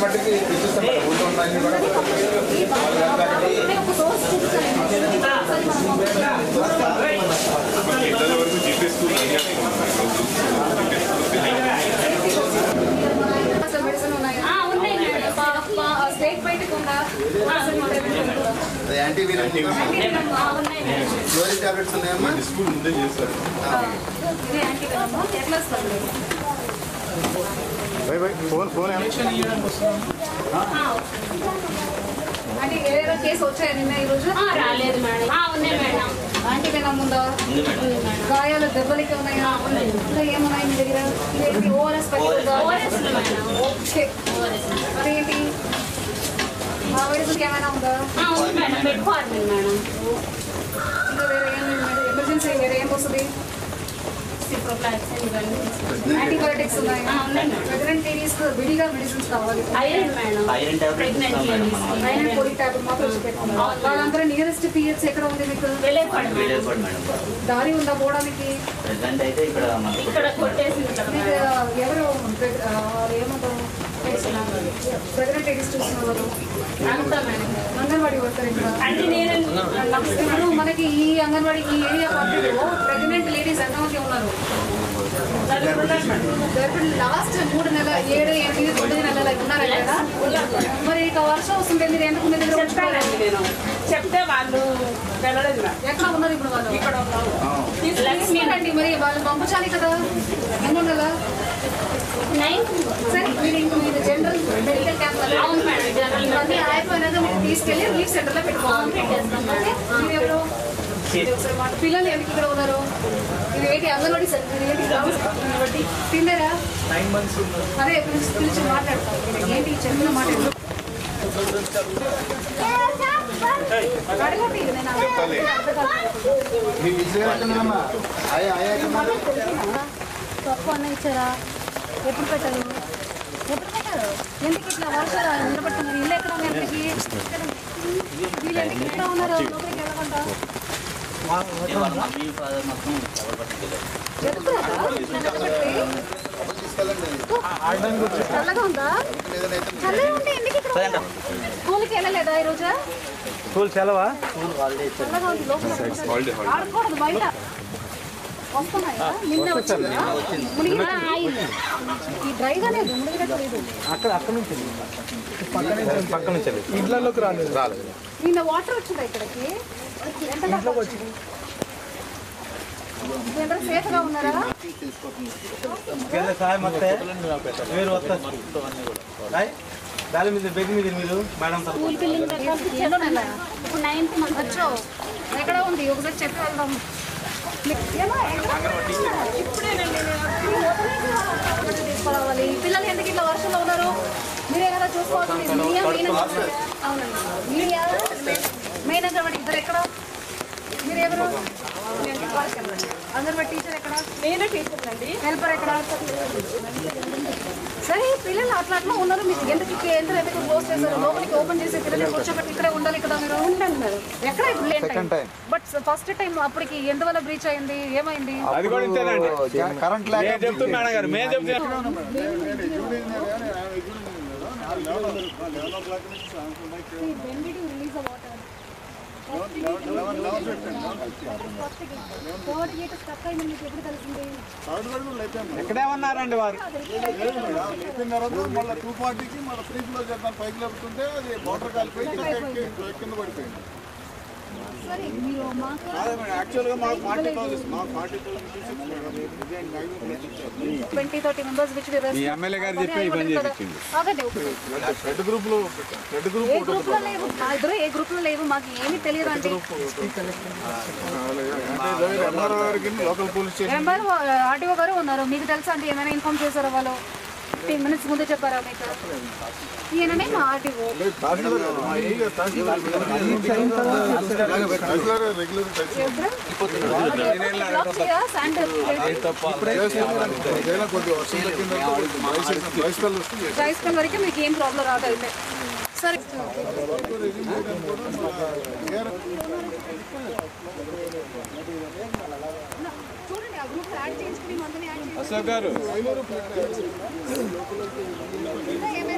మట్టికి తెచ్చిస్తాం మేడం. ఊళ్ళో ఉన్న అన్ని కూడా ఒక సోర్స్ చూపిస్తాను ఇళ్ళ వరకు జీపీ స్కూల్ అసలు మెడిసిన్ ఉన్నాయి ఆ, ఉన్నాయి మేడం. స్టేట్ బయటకు ఉందా అది యాంటీ వీరల్ ఆ, ఉన్నాయి మేడం. ఫ్లోరిన్ టాబ్లెట్స్ ఉన్నాయమ్మా స్కూల్ ముందే చేస్తారు ఇది యాంటీ కదమ్మా ఎట్లా వస్తుంది ఫోన్ ఫోన్ అంటే ఏదైనా కేసు వచ్చాయా నిన్న ఈ రోజు ఆ, రాలేదు మేడం ఆ, ఉన్నాయి మేడం యాంటీ వెనమ్ ఉందా గాయాలు దెబ్బలకి ఉన్నాయా ఇంకా ఏమున్నాయి మీ దగ్గర ఇదేంటి ఓఆర్ఎస్ పట్టిందా ఓఆర్ఎస్ లో మేడం ఓకే ఓఆర్ఎస్ అదేంటి మా మెడిసిన్కి ఏమైనా ఉందా ఆ, ఉంది మేడం బెడ్ ఫార్మింగ్ మేడం ఇంకా వేరే ఏం ఎమర్జెన్సీ వేరే ఏం వస్తుంది సిప్రోఫ్లాక్సిన్ ఇవన్నీ యాంటీబయోటిక్స్ ఉన్నాయి ఆ, ఉన్నాయి మేడం. ప్రెగ్నెంట్ లేడీస్ విడిగా మెడిసిన్స్ కావాలి iron madam iron tablets pregnant ఇస్తాం మేడం లేడీస్ మనం ఐరన్ పొడి టాబ్లెట్ మాత్రం వచ్చి పెట్టుకున్నాం వాళ్ళందరూ నియరెస్ట్ పిహెచ్ ఎక్కడ ఉంది మీకు వెళ్ళేపడు మేడం విలేజ్కోట్ మేడం దారి ఉందా పోవడానికి ప్రెసెంట్ అయితే ఇక్కడ మనకు ఇక్కడ కొట్టేసింది కదా మీకు మేడం ఎవరు ప్రెగ్- ఆ, ఏమంటారు ప్రెగ్నెంట్ లేడీస్ చూసిన వాళ్ళు అంతా మేడం అంగన్వాడీ వర్కర్ ఇక్కడ అంటే నేను ఇప్పుడు మనకి ఈ అంగన్వాడీ ఈ ఏరియా పరిధిలో ప్రెగ్నెంట్ లేడీస్ ఎంతమంది ఉన్నారు ఇప్పుడు లాస్ట్ మూడు నెలల ఏడు ఎనిమిది తొమ్మిది నెలల ఉన్నారు కదా మరి ఇక వర్షం వస్తుంది మీరు ఎందుకు మీ దగ్గర ఉంచుకోలేదు? చెప్పానండి నేను చెప్తే వాళ్ళు వెళ్ళలేదు మేడం. ఎక్కడ ఉన్నారు ఇప్పుడు వాళ్ళు ఇక్కడ ఉన్నాము తీసుకురండి మరి వాళ్ళు పంపించాలి కదా ఎన్నో నెల నైన్ సరే మీరు ఇంక మీరు జనరల్ మెడికల్ క్యాంప్ అవును మేడం జనరల్ ఇవన్నీ అయిపోయినాక మీరు తీసుకెళ్ళి రిలీఫ్ సెంటర్ లో పెట్టుకోవాలి పెట్టేస్తాం ఓకే? మీరు ఎవరు మీరు ఒకసారి మాట- పిల్లలు ఎందుకు ఇక్కడ ఉన్నారు ఇది ఏంటి అంగన్వాడీ సెంటర్ ఇది ఏంటి కాబట్టి తిన్నారా అదే పిలిచి పిలిచి మాట్లాడతాం మీరు ఏంటి చెప్పిన మాట ఎందుకు? అడగండి, నేను అడగను. మీ విజయ్ ఎక్కడమ్మా ఆయా ఆయా ఎక్కడ పప్పు అన్న ఇచ్చారా ఎప్పుడు పెట్టారు ఎప్పుడు పెట్టారు ఎందుకు ఇట్లా వర్షాలు నిలబడుతున్నారు ఇల్లు ఎక్కడ ఉంది ఎంతకి వీళ్ళు ఎందుకు ఇక్కడ ఉన్నారు లోపలికి వెళ్ళకుండా వాళ్ళ మమ్మీ ఫాదర్ మొత్తం ఎవరు పట్టుకెళ్ళారు చెప్తారా? నిలబెట్టి. చల్లగా ఉందా చల్లగా ఉంటే ఎందుకు ఇక్కడ ఉన్నారు? స్కూల్కి వెళ్ళలేదా ఈ రోజు స్కూల్ సెలవా స్కూల్ వాళ్ళే ఇచ్చారు చల్లగా ఉంది లోపల ఆడకూడదు బయట వస్తున్నాయా నిన్న వచ్చిందా మునిగి ఈ డ్రైగానే ఉంది మునిగినట్టు లేదు అక్కడ అక్కడ నుంచి పక్క నుంచి ఇంట్లోకి రాలేదు రాలేదు నిన్న వాటర్ వచ్చిందా ఇక్కడికి ఎంత దాకా వచ్చింది మీరందరూ సేఫ్ గా ఉన్నారా కింద సాయం వస్తే మీరు వస్తారు రాయ్ దాని మీద బెగ్ మీద మీరు మేడం తరఫున. స్కూల్కి వెళ్ళిన తర్వాత ఎన్నో నెల ఇప్పుడు నైన్త్ మంత్ వచ్చో ఎక్కడ ఉంది ఒకసారి చెప్పి వెళ్దాం ఏమో, ఎక్కడ? ఇప్పుడేనండి నేను వచ్చి తీసుకురావాలి ఈ పిల్లలు ఎందుకు ఇట్లా వర్షంలో ఉన్నారు మీరే కదా చూసుకోవాల్సింది మీడియా మెయిన్ అవునండి మీడియా మెయిన్ అంగన్వాడి ఇద్దరు ఎక్కడ మీరు ఎవరు అంగన్వాడి టీచర్ ఎక్కడ నేనే టీచర్ అండి హెల్పర్ ఎక్కడ సరే పిల్లలు అట్లా అట్లా ఉన్నారు మీకు ఎందుకు ఈ కేంద్రం ఎందుకు క్లోజ్ చేశారు లోపలికి ఓపెన్ చేసి పిల్లలు కూర్చోబెట్టి ఇక్కడే ఉండాలి కదా మీరు ఉండండి మేడం ఎక్కడ ఇప్పుడు Second time. But first time అప్పటికి ఎందువల్ల బ్రీచ్ అయింది ఏమైంది అది కూడా ఇంతేనండి కరెంట్ లేక మేము చెప్తాం మేడం గారు మేము చెప్తాం release water third gate stuck అయింది మీకు ఎప్పుడు తెలిసింది ఎక్కడే ఉన్నారండి వారు అయిపోయిన తర్వాత మళ్ళీ టూ ఫార్టీకి మళ్ళీ త్రీ కిలో చేద్దాం పైకి లేపుతుంటే అది మోటార్ కాలిపోయి కింద ఎక్కి- కింద పడిపోయింది సరే మీరు మాకు అదే మేడం యాక్చువల్గా మాకు ఫార్టీ థౌసండ్ మాకు ఫార్టీ థౌసండ్ సిక్స్ మేడం ఇదే ఐదు ప్లేస్ ఇచ్చారు ట్వంటీ థర్టీ మెంబర్స్ విచ్ ఈ ఎమ్మెల్యే గారు చెప్పి ఈ పని చేయించింది ఆగండి ఒకటి రెడ్ గ్రూప్ లో రెడ్ గ్రూప్ ఏ గ్రూప్ లో లేవు మా ఇద్దరు ఏ గ్రూప్ లో లేవు మాకు ఏమీ తెలియదు అండి అంటే ఎంఆర్ఓ గారికి local police station MR RTO గారు ఉన్నారు మీకు తెలుసా అండి ఏమైనా ఇన్ఫార్మ్ చేశారా వాళ్ళు ఫిఫ్టీన్ మినిట్స్ ముందే చెప్పారా మీకు ఈయననే మా ఆర్టీఓ తహసీల్దార్ మా area tahsildar tahsildar regular sand ఏదైనా కొద్దిగా వర్షం తగ్గిందంటే రైస్ కల్ వస్తుంది రైస్ కల్ వరకు మీకు ఏం ప్రాబ్లం రాదు అయితే సరే చూడండి ఆ గ్రూప్ యాడ్ చేసుకుని మందుని యాడ్ చేసి అశోక్ గారు ఇంకా ఏమైనా